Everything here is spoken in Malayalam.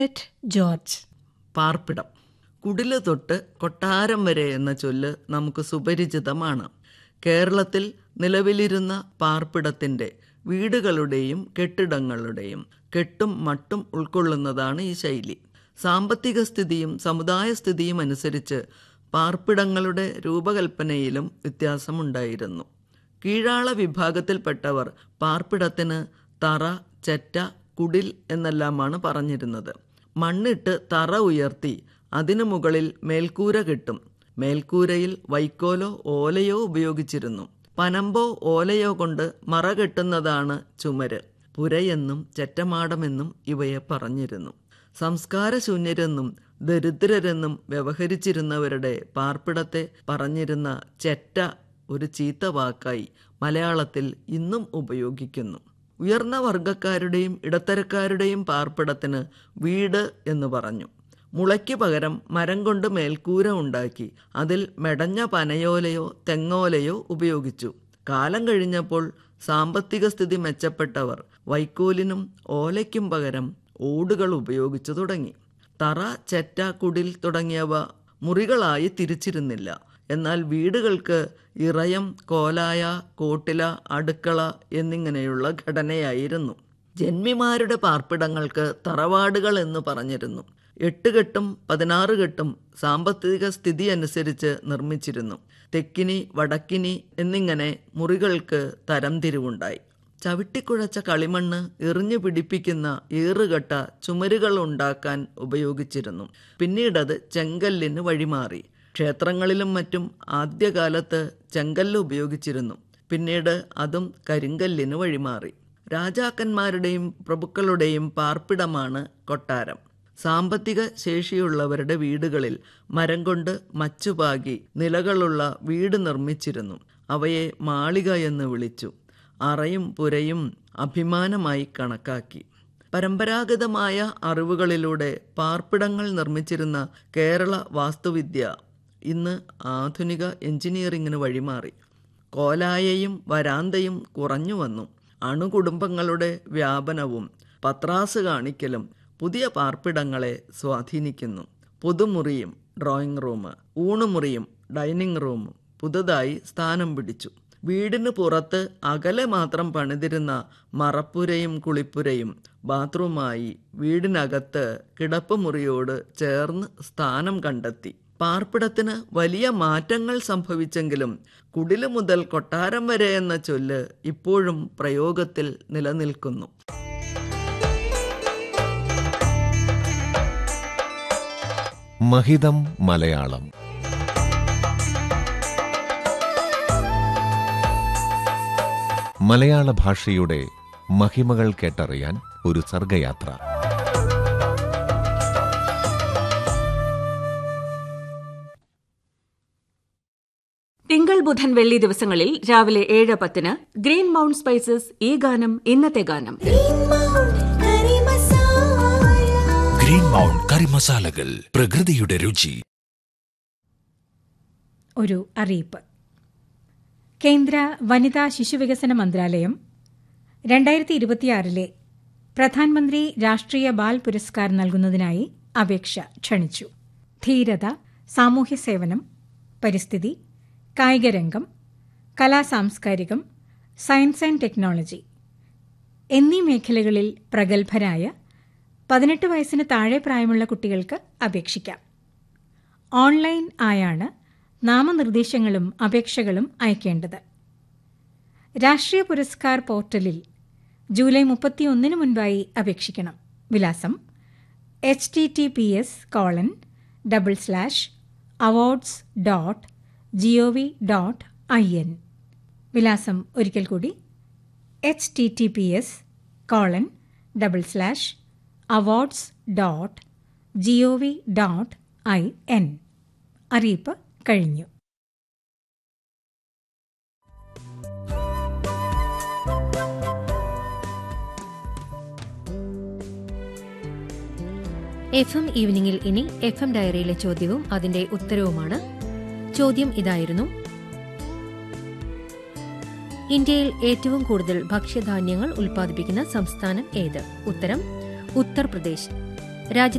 എറ്റ് ജോർജ് പാർപ്പിടം കുടില് തൊട്ട് കൊട്ടാരം വരെ എന്ന ചൊല്ല് നമുക്ക് സുപരിചിതമാണ് കേരളത്തിൽ നിലവിലിരുന്ന പാർപ്പിടത്തിൻ്റെ വീടുകളുടെയും കെട്ടിടങ്ങളുടെയും കെട്ടും മട്ടും ഉൾക്കൊള്ളുന്നതാണ് ഈ ശൈലി സാമ്പത്തിക സ്ഥിതിയും സമുദായ സ്ഥിതിയും അനുസരിച്ച് പാർപ്പിടങ്ങളുടെ രൂപകൽപ്പനയിലും വ്യത്യാസമുണ്ടായിരുന്നു കീഴാള വിഭാഗത്തിൽപ്പെട്ടവർ പാർപ്പിടത്തിന് തറ ചെറ്റ കുടിൽ എന്നെല്ലാമാണ് പറഞ്ഞിരുന്നത് മണ്ണിട്ട് തറ ഉയർത്തി അതിനു മുകളിൽ മേൽക്കൂര കെട്ടും മേൽക്കൂരയിൽ വൈക്കോലോ ഓലയോ ഉപയോഗിച്ചിരുന്നു പനമ്പോ ഓലയോ കൊണ്ട് മറ കെട്ടുന്നതാണ് ചുമര് പുരയെന്നും ചെറ്റമാടമെന്നും ഇവയെ പറഞ്ഞിരുന്നു സംസ്കാരശൂന്യരെന്നും ദരിദ്രരെന്നും വ്യവഹരിച്ചിരുന്നവരുടെ പാർപ്പിടത്തെ പറഞ്ഞിരുന്ന ചെറ്റ ഒരു ചീത്ത വാക്കായി മലയാളത്തിൽ ഇന്നും ഉപയോഗിക്കുന്നു ഉയർന്ന വർഗക്കാരുടെയും ഇടത്തരക്കാരുടെയും പാർപ്പിടത്തിന് വീട് എന്ന് പറഞ്ഞു മുളയ്ക്ക് പകരം മരം കൊണ്ട് മേൽക്കൂര ഉണ്ടാക്കി അതിൽ മെടഞ്ഞ പനയോലയോ തെങ്ങോലയോ ഉപയോഗിച്ചു കാലം കഴിഞ്ഞപ്പോൾ സാമ്പത്തിക സ്ഥിതി മെച്ചപ്പെട്ടവർ വൈക്കോലിനും ഓലയ്ക്കും പകരം ഓടുകൾ ഉപയോഗിച്ചു തുടങ്ങി തറ ചെറ്റ കുടിൽ തുടങ്ങിയവ മുറികളായി തിരിച്ചിരുന്നില്ല എന്നാൽ വീടുകൾക്ക് ഇറയം കോലായ കോട്ടില അടുക്കള എന്നിങ്ങനെയുള്ള ഘടനയായിരുന്നു ജന്മിമാരുടെ പാർപ്പിടങ്ങൾക്ക് തറവാടുകൾ എന്ന് പറഞ്ഞിരുന്നു എട്ട് കെട്ടും പതിനാറ് കെട്ടും സാമ്പത്തിക സ്ഥിതി അനുസരിച്ച് നിർമ്മിച്ചിരുന്നു തെക്കിനി വടക്കിനി എന്നിങ്ങനെ മുറികൾക്ക് തരംതിരിവുണ്ടായി ചവിട്ടിക്കുഴച്ച കളിമണ്ണ് എറിഞ്ഞു പിടിപ്പിക്കുന്ന ഏറുകെട്ട ചുമരുകൾ ഉണ്ടാക്കാൻ ഉപയോഗിച്ചിരുന്നു പിന്നീടത് ചെങ്കല്ലിന് വഴിമാറി ക്ഷേത്രങ്ങളിലും മറ്റും ആദ്യകാലത്ത് ചെങ്കല്ല് ഉപയോഗിച്ചിരുന്നു പിന്നീട് അതും കരിങ്കല്ലിന് വഴിമാറി രാജാക്കന്മാരുടെയും പ്രഭുക്കളുടെയും പാർപ്പിടമാണ് കൊട്ടാരം സാമ്പത്തിക ശേഷിയുള്ളവരുടെ വീടുകളിൽ മരം കൊണ്ട് മച്ചുപാകി നിലകളുള്ള വീട് നിർമ്മിച്ചിരുന്നു അവയെ മാളിക എന്ന് വിളിച്ചു അറയും പുരയും അഭിമാനമായി കണക്കാക്കി പരമ്പരാഗതമായ അറിവുകളിലൂടെ പാർപ്പിടങ്ങൾ നിർമ്മിച്ചിരുന്ന കേരള വാസ്തുവിദ്യ ഇന്ന് ആധുനിക എഞ്ചിനീയറിങ്ങിന് വഴിമാറി കോലായയും വരാന്തയും കുറഞ്ഞു വന്നു അണുകുടുംബങ്ങളുടെ വ്യാപനവും പത്രാസ് കാണിക്കലും പുതിയ പാർപ്പിടങ്ങളെ സ്വാധീനിക്കുന്നു പുതുമുറിയും ഡ്രോയിങ് റൂം ഊണുമുറിയും ഡൈനിങ് റൂമും പുതുതായി സ്ഥാനം പിടിച്ചു വീടിന് പുറത്ത് അകലെ മാത്രം പണിതിരുന്ന മറപ്പുരയും കുളിപ്പുരയും ബാത്റൂമായി വീടിനകത്ത് കിടപ്പുമുറിയോട് ചേർന്ന് സ്ഥാനം കണ്ടെത്തി പാർപ്പിടത്തിന് വലിയ മാറ്റങ്ങൾ സംഭവിച്ചെങ്കിലും കുടില് മുതൽ കൊട്ടാരം വരെ എന്ന ചൊല്ല് ഇപ്പോഴും പ്രയോഗത്തിൽ നിലനിൽക്കുന്നു മഹിതം മലയാളം മലയാള ഭാഷയുടെ മഹിമകൾ കേട്ടറിയാൻ ഒരു സർഗയാത്ര തിങ്കൾ ബുധൻ വെള്ളി ദിവസങ്ങളിൽ രാവിലെ ഏഴ് പത്തിന് ഗ്രീൻ മൗണ്ട് സ്പൈസസ് ഈ ഗാനം ഇന്നത്തെ ഗാനം ഗ്രീൻ മൗണ്ട് കറി മസാലകൾ പ്രകൃതിയുടെ രുചി ഒരു അറിയിപ്പ് കേന്ദ്ര വനിതാ ശിശുവികസന മന്ത്രാലയം രണ്ടായിരത്തി ഇരുപത്തിയാറിലെ പ്രധാനമന്ത്രി രാഷ്ട്രീയ ബാൽ പുരസ്കാർ നൽകുന്നതിനായി അപേക്ഷ ക്ഷണിച്ചു ധീരത സാമൂഹ്യ സേവനം പരിസ്ഥിതി കായികരംഗം കലാസാംസ്കാരികം സയൻസ് ആൻഡ് ടെക്നോളജി എന്നീ മേഖലകളിൽ പ്രഗത്ഭരായ പതിനെട്ട് വയസ്സിന് താഴെ പ്രായമുള്ള കുട്ടികൾക്ക് അപേക്ഷിക്കാം ഓൺലൈൻ ആയാണ് നാമനിർദ്ദേശങ്ങളും അപേക്ഷകളും അയക്കേണ്ടത് രാഷ്ട്രീയ പുരസ്കാർ പോർട്ടലിൽ ജൂലൈ മുപ്പത്തിയൊന്നിന് മുൻപായി അപേക്ഷിക്കണം വിലാസം H T T P S colon double slash awards dot G O V dot I N വിലാസം ഒരിക്കൽ കൂടി H T T P S colon double slash awards dot G O V dot I N അറിയിപ്പ് കഴിഞ്ഞു എഫ് എം ഈവനിങ്ങിൽ ഇനി എഫ് എം ഡയറിയിലെ ചോദ്യവും അതിന്റെ ഉത്തരവുമാണ് ചോദ്യം ഇതായിരുന്നു ഇന്ത്യയിൽ ഏറ്റവും കൂടുതൽ ഭക്ഷ്യധാന്യങ്ങൾ ഉൽപ്പാദിപ്പിക്കുന്ന സംസ്ഥാനം ഏത് ഉത്തരം ഉത്തർപ്രദേശ് രാജ്യത്തെ